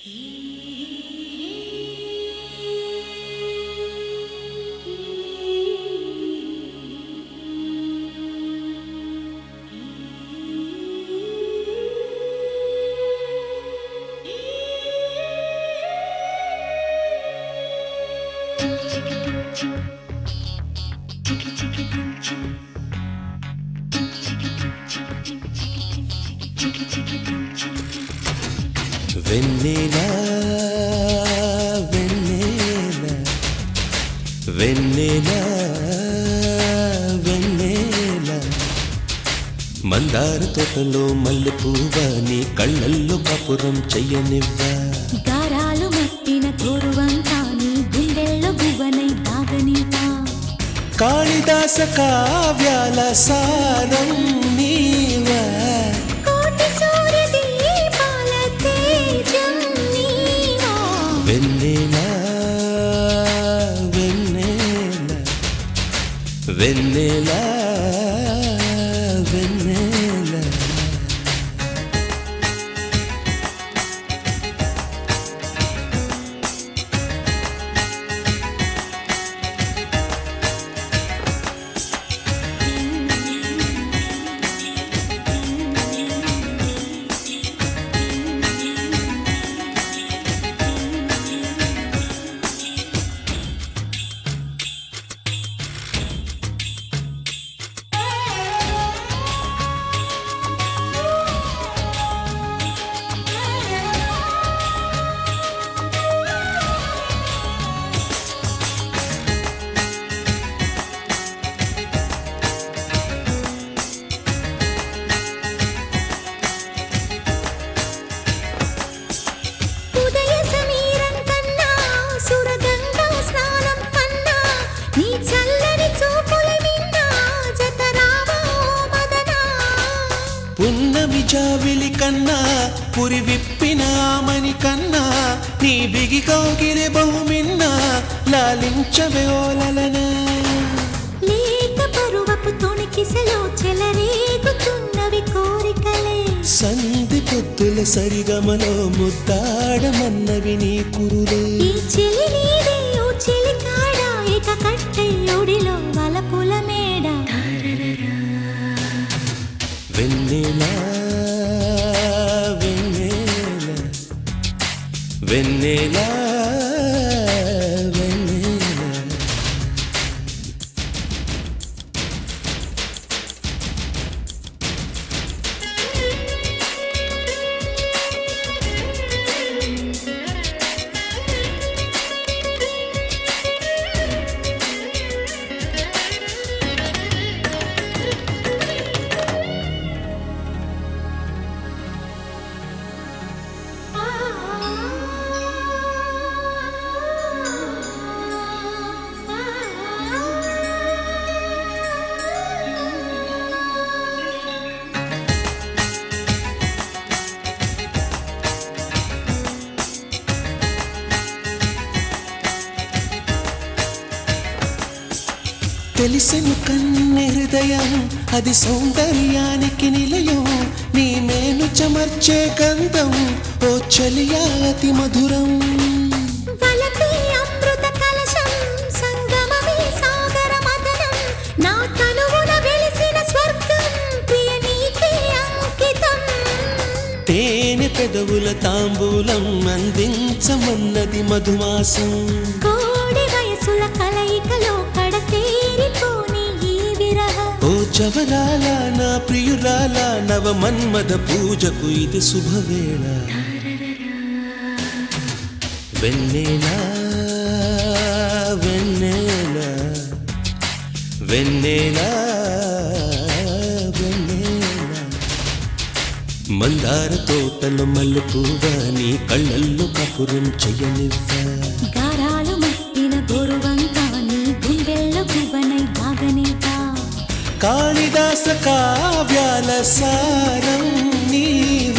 వెన్నెల వెన్నెల వెన్నెల వెన్నెల మందార తోటలో మల్లె పువ్వ నీ కళ్ళల్లో కపురం చెయ్యనివ్వ గారాలు మట్టిన గోరువంతా నీ గుండెల్లో గువ్వనై దాగనివా కాళిదాస కావ్యాల సారం నీవ కోటి సూర్య దీపాల తేజం నీవా వెన్నెల వెన్నెల వెన్నెల వెన్నెల ఉదయ సమీరం కన్నా సురగంగా స్నానం కన్నా నీ చల్లని చూపుల నిన్నా జతరావా ఓ మదనా పున్నమి జావిలి కన్నా పురి విప్పిన ఆమని కన్నా నీ బిగి కౌగిలి బహుమిన్న లాలించవే ఓలలనా లేత పరువపు తొణికిసలో చెలరేగుతున్నవి కోరికలే సంధి పొద్దుల సరిగమలో ముద్దాడమన్నవి నీ కురులే ఈ చెలి నీదే ఓ చెలి కాడా ఇక కట్టె ఒడిలో వలపుల మేడ వెన్నెల వెన్నెల వెన్నెల వెన్నెల తెలిసెను కన్నె హృదయం అది సౌందర్యానికి నిలయం నీ మేను చమర్చే గంధం ఓ చలియా అతి మధురం వలపే అమృత కలశం సంగమమే సాగర మదనం నా తనువున వెలిసిన స్వర్గం ప్రియ నీకే అంకితం తేనె పెదవుల తాంబూలం అందించమన్నది మధుమాసం కోడి వయసుల కలయికలో కడతేరిపోని ఈ విరహం ఓ జవరాల నా ప్రియురాల నవ మన్మద పూజకు ఇది శుభవేళ వెన్నెల వెన్నెల వెన్నెల వెన్నెల మందార తోటలో మల్లె పువ్వ నీ కళ్ళల్లో కపురం చెయ్యనివ్వ గారాలు మట్టిన గోరువంతా నీ గుండెల్లో గువ్వనై దాగనివా కాళిదాస కావ్యాల సారం నీవ